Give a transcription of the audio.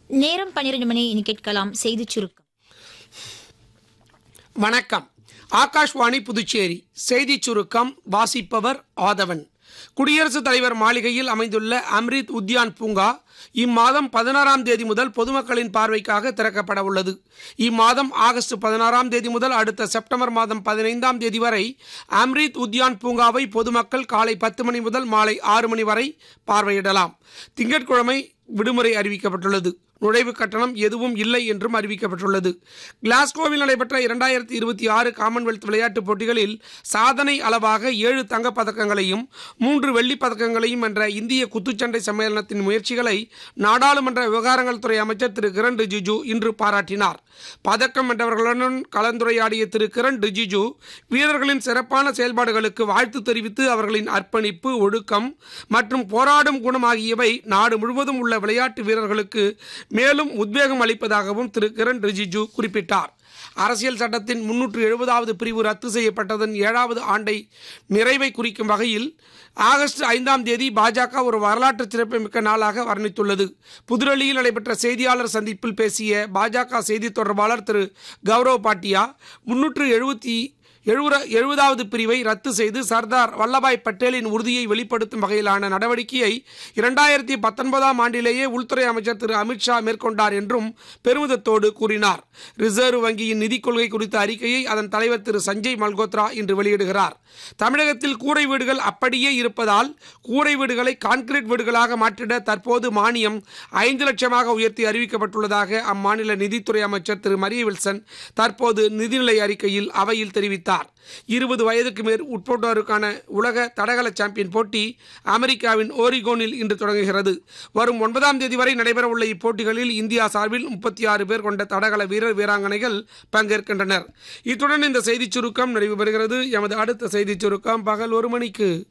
நேரம் பன்னிரண்டு மணி இனி கேட்கலாம் செய்திச் சுருக்கம் வணக்கம் ஆகாஷ்வாணி புதுச்சேரி செய்திச் சுருக்கம் வாசிப்பவர் ஆதவன் குடியரசுத் தலைவர் மாளிகையில் அமைந்துள்ள அம்ரித் உத்யான் பூங்கா இம்மாதம் பதினாறாம் தேதி முதல் பொதுமக்களின் பார்வைக்காக திறக்கப்பட உள்ளது இம்மாதம் ஆகஸ்ட் பதினாறாம் தேதி முதல் அடுத்த செப்டம்பர் மாதம் பதினைந்தாம் தேதி வரை அம்ரித் உத்யான் பூங்காவை பொதுமக்கள் காலை பத்து மணி முதல் மாலை ஆறு மணி வரை பார்வையிடலாம் திங்கட்கிழமை விடுமுறை அறிவிக்கப்பட்டுள்ளது நுழைவு கட்டணம் எதுவும் இல்லை என்றும் அறிவிக்கப்பட்டுள்ளது கிளாஸ்கோவில் நடைபெற்ற இரண்டாயிரத்தி இருபத்தி ஆறு காமன்வெல்த் விளையாட்டுப் போட்டிகளில் சாதனை அளவாக ஏழு தங்கப் பதக்கங்களையும் மூன்று வெள்ளிப் பதக்கங்களையும் என்ற இந்திய குத்துச்சண்டை சம்மேளனத்தின் முயற்சிகளை நாடாளுமன்ற விவகாரங்கள் துறை அமைச்சர் திரு கிரண் ரிஜிஜு இன்று பாராட்டினார் பதக்கம் வென்றவர்களுடன் கலந்துரையாடிய திரு கிரண் ரிஜிஜு வீரர்களின் சிறப்பான செயல்பாடுகளுக்கு வாழ்த்து தெரிவித்து அவர்களின் அர்ப்பணிப்பு ஒழுக்கம் மற்றும் போராடும் குணம் ஆகியவை நாடு முழுவதும் உள்ள விளையாட்டு வீரர்களுக்கு மேலும் உத்வேகம் அளிப்பதாகவும் திரு கிரண் ரிஜிஜு குறிப்பிட்டார் அரசியல் சட்டத்தின் முன்னூற்று எழுபதாவது பிரிவு ரத்து செய்யப்பட்டதன் ஏழாவது ஆண்டை நிறைவை குறிக்கும் வகையில் ஆகஸ்ட் ஐந்தாம் தேதி பாஜக ஒரு வரலாற்று சிறப்புமிக்க நாளாக வர்ணித்துள்ளது புதுடெல்லியில் நடைபெற்ற செய்தியாளர் சந்திப்பில் பேசிய பாஜக செய்தி தொடர்பாளர் திரு கௌரவ் பாட்டியா முன்னூற்று எழுபத்தி எழுபது எழுபதாவது பிரிவை ரத்து செய்து சர்தார் வல்லபாய் பட்டேலின் உறுதியை வெளிப்படுத்தும் வகையிலான நடவடிக்கையை இரண்டாயிரத்தி பத்தொன்பதாம் ஆண்டிலேயே உள்துறை அமைச்சர் திரு அமித்ஷா மேற்கொண்டார் என்றும் பெருமிதத்தோடு கூறினார் ரிசர்வ் வங்கியின் நிதிக் கொள்கை குறித்த அறிக்கையை அதன் தலைவர் திரு சஞ்சய் மல்கோத்ரா இன்று வெளியிடுகிறார் தமிழகத்தில் கூரை வீடுகள் அப்படியே இருப்பதால் கூரை வீடுகளை கான்கிரீட் வீடுகளாக மாற்றிட தற்போது மானியம் ஐந்து லட்சமாக உயர்த்தி அறிவிக்கப்பட்டுள்ளதாக அம்மாநில நிதித்துறை அமைச்சர் திரு மரிய வில்சன் தற்போது நிதிநிலை அறிக்கையில் அவையில் தெரிவித்தார் இருபது வயதுக்கு மேல் உட்பட்டோருக்கான உலக தடகள சாம்பியன் போட்டி அமெரிக்காவின் ஓரிகோனில் இன்று தொடங்குகிறது வரும் ஒன்பதாம் தேதி வரை நடைபெறவுள்ள இப்போட்டிகளில் இந்தியா சார்பில் முப்பத்தி ஆறு பேர் கொண்ட தடகள வீரர் வீராங்கனைகள் பங்கேற்கின்றனர் இத்துடன் இந்த செய்திச் சுருக்கம் நிறைவு பெறுகிறது எமது அடுத்த செய்திச் சுருக்கம் பகல் ஒரு மணிக்கு